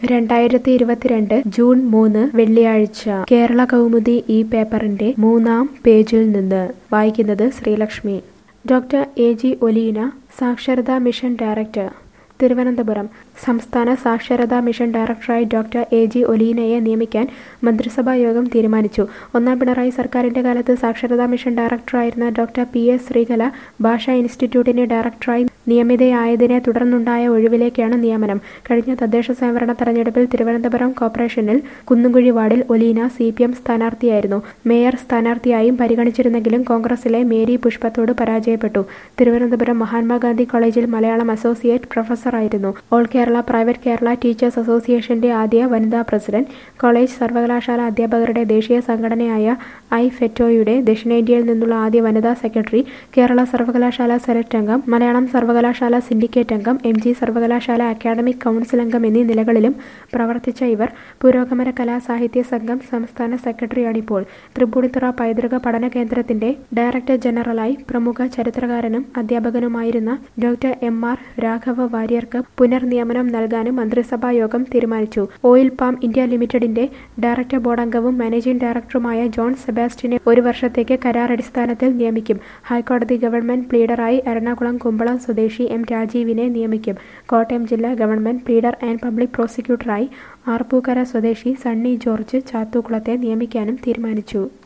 രണ്ടായിരത്തി ഇരുപത്തിരണ്ട് ജൂൺ മൂന്ന് വെള്ളിയാഴ്ച കേരള കൗമുദി ഈ പേപ്പറിന്റെ മൂന്നാം പേജിൽ നിന്ന് വായിക്കുന്നത് Sreelakshmi doctor A G Oleena സാക്ഷരതാ മിഷൻ ഡയറക്ടർ തിരുവനന്തപുരം സംസ്ഥാന സാക്ഷരതാ മിഷൻ ഡയറക്ടറായി ഡോക്ടർ എ ജി ഒലീനയെ നിയമിക്കാൻ മന്ത്രിസഭാ യോഗം തീരുമാനിച്ചു ഒന്നാം പിണറായി സർക്കാരിന്റെ കാലത്ത് സാക്ഷരതാ മിഷൻ ഡയറക്ടറായിരുന്ന ഡോക്ടർ പി എസ് ശ്രീകല ഭാഷാ ഇൻസ്റ്റിറ്റ്യൂട്ടിന്റെ ഡയറക്ടറായി നിയമിതയായതിനെ തുടർന്നുണ്ടായ ഒഴിവിലേക്കാണ് നിയമനം കഴിഞ്ഞ തദ്ദേശ സ്വയംഭരണ തെരഞ്ഞെടുപ്പിൽ തിരുവനന്തപുരം കോർപ്പറേഷനിൽ കുന്നുകുഴി വാർഡിൽ ഒലീന സി പി എം സ്ഥാനാർത്ഥിയായിരുന്നു മേയർ സ്ഥാനാർത്ഥിയായും പരിഗണിച്ചിരുന്നെങ്കിലും കോൺഗ്രസിലെ മേരി പുഷ്പത്തോട് പരാജയപ്പെട്ടു തിരുവനന്തപുരം മഹാത്മാഗാന്ധി കോളേജിൽ മലയാളം അസോസിയേറ്റ് പ്രൊഫസറായിരുന്നു all Kerala private Kerala teachers അസോസിയേഷന്റെ ആദ്യ വനിതാ പ്രസിഡന്റ് കോളേജ് സർവകലാശാല അധ്യാപകരുടെ ദേശീയ സംഘടനയായ ഐ ഫെറ്റോയുടെ ദക്ഷിണേന്ത്യയിൽ നിന്നുള്ള ആദ്യ വനിതാ സെക്രട്ടറി കേരള സർവകലാശാല സെനറ്റ് അംഗം മലയാളം സർവകലാശാല സിൻഡിക്കേറ്റ് അംഗം എം ജി സർവകലാശാല അക്കാദമിക് കൗൺസിൽ അംഗം എന്നീ നിലകളിലും പ്രവർത്തിച്ച ഇവർ പുരോഗമന കലാ സാഹിത്യ സംഘം സംസ്ഥാന സെക്രട്ടറിയാണിപ്പോൾ തൃപ്പൂണിത്തുറ പൈതൃക പഠന കേന്ദ്രത്തിന്റെ ഡയറക്ടർ ജനറലായി പ്രമുഖ ചരിത്രകാരനും അധ്യാപകനുമായിരുന്ന ഡോക്ടർ എം ആർ രാഘവ വാര്യർക്ക് പുനർനിയമനം നൽകാനും മന്ത്രിസഭാ യോഗം തീരുമാനിച്ചു ഓയിൽ പാം ഇന്ത്യ ലിമിറ്റഡിന്റെ ഡയറക്ടർ ബോർഡ് അംഗവും മാനേജിംഗ് ഡയറക്ടറുമായ ജോൺ സെബാസ്റ്റിനെ ഒരു വർഷത്തേക്ക് കരാറടിസ്ഥാനത്തിൽ നിയമിക്കും ഹൈക്കോടതി ഗവൺമെന്റ് പ്ലീഡറായി എറണാകുളം കുമ്പളം സ്വദേശി എം രാജീവിനെ നിയമിക്കും കോട്ടയം ജില്ലാ ഗവൺമെന്റ് പ്ലീഡർ ആൻഡ് പബ്ലിക് പ്രോസിക്യൂട്ടറായി ആർപ്പൂക്കര സ്വദേശി സണ്ണി ജോർജ് ചാത്തൂക്കുളത്തെ നിയമിക്കാനും തീരുമാനിച്ചു